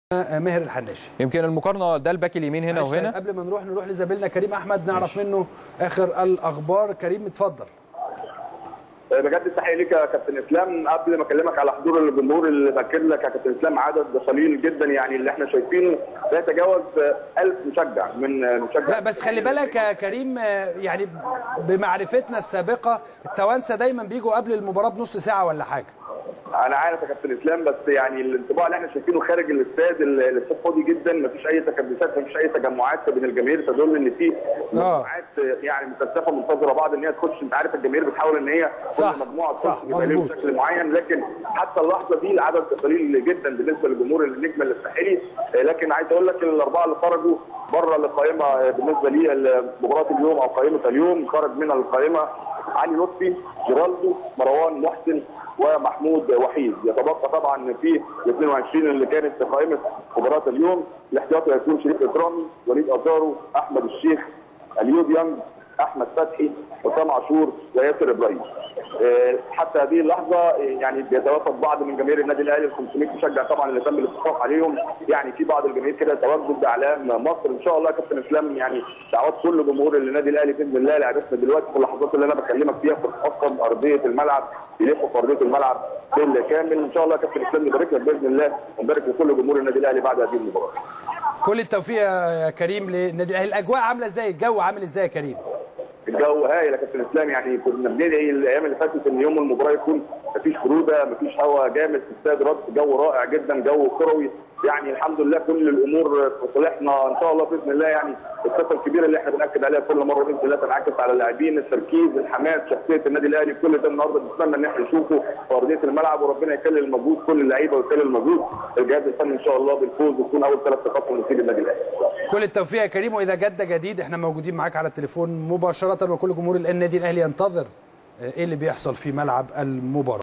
ماهر الحناشي يمكن المقارنه ده الباك اليمين هنا معلش وهنا قبل ما نروح نروح لزميلنا كريم احمد نعرف منه اخر الاخبار كريم اتفضل بجد التحيه ليك يا كابتن اسلام قبل ما اكلمك على حضور الجمهور اللي باكد لك يا كابتن اسلام عدد قليل جدا يعني اللي احنا شايفينه لا يتجاوز 1000 مشجع من مشجع لا بس خلي بالك يا كريم آه، يعني بمعرفتنا السابقه التوانسه دايما بيجوا قبل المباراه بنص ساعه ولا حاجه انا عارف يا كابتن اسلام بس يعني الانطباع اللي احنا شايفينه خارج الاستاد ال- الاستاد فاضي جدا مفيش اي تكدسات مفيش اي تجمعات بين الجماهير تدل ان في مجموعات يعني مكثفه منتظره بعض ان هي تخش انت عارف الجماهير بتحاول ان هي صح، كل مجموعه تخش صح، يبقى ليهم مظبوط. بشكل معين لكن حتى اللحظه دي العدد قليل جدا بالنسبه لجمهور النجم الساحلي آه، لكن عايز اقول لك الاربعه اللي خرجوا بره القائمه آه، بالنسبه لي مباراه اليوم او قائمه اليوم خرج من القائمه علي لطفي جيرالدو مروان محسن ومحمود وحيد يتبقى طبعا في ال 22 اللي كانت في قائمه مباراه اليوم الاحتياطي هيكون شريف اكرامي وليد ازارو احمد الشيخ اليو ديانج احمد فتحي حسام عاشور وياسر ابراهيم آه، حتى هذه اللحظه آه، يعني بيتوافد بعض من جماهير النادي الاهلي ال 500 مشجع طبعا اللي تم الاتفاق عليهم يعني في بعض الجماهير كده تواجد باعلام مصر ان شاء الله يا كابتن اسلام يعني دعوات كل جمهور النادي الاهلي باذن الله لعبتنا دلوقتي في اللحظات اللي انا بكلمك فيها في اصلا ارضيه الملعب يلفوا في ارضيه الملعب بالكامل ان شاء الله يا كابتن اسلام نبارك لك باذن الله ونبارك لكل جمهور النادي الاهلي بعد هذه المباراه كل التوفيق يا كريم للنادي الاهلي الاجواء عامله ازاي الجو عامل ازاي يا كريم الجو هايل يا كابتن اسلام يعني كنا بندعي الايام اللي فاتت ان يوم المباراه يكون مفيش بروده مفيش هواء جامد في استاد رد جو رائع جدا جو كروي يعني الحمد لله كل الامور في صالحنا ان شاء الله باذن الله يعني الثقه الكبيره اللي احنا بناكد عليها كل مره باذن الله تنعكس على اللاعبين التركيز الحماس شخصيه النادي الاهلي كل ده النهارده بنتمنى ان احنا نشوفه في ارضيه الملعب وربنا يكلل مجهود كل اللعيبه ويكلل مجهود الجهاز الفني ان شاء الله بالفوز وتكون اول ثلاث نقاط من نصيب النادي الاهلي كل التوفيق يا كريم واذا جد جديد احنا موجودين معاك على التليفون مباشره وكل جمهور النادي الاهلي ينتظر آه، ايه اللي بيحصل في ملعب المباراه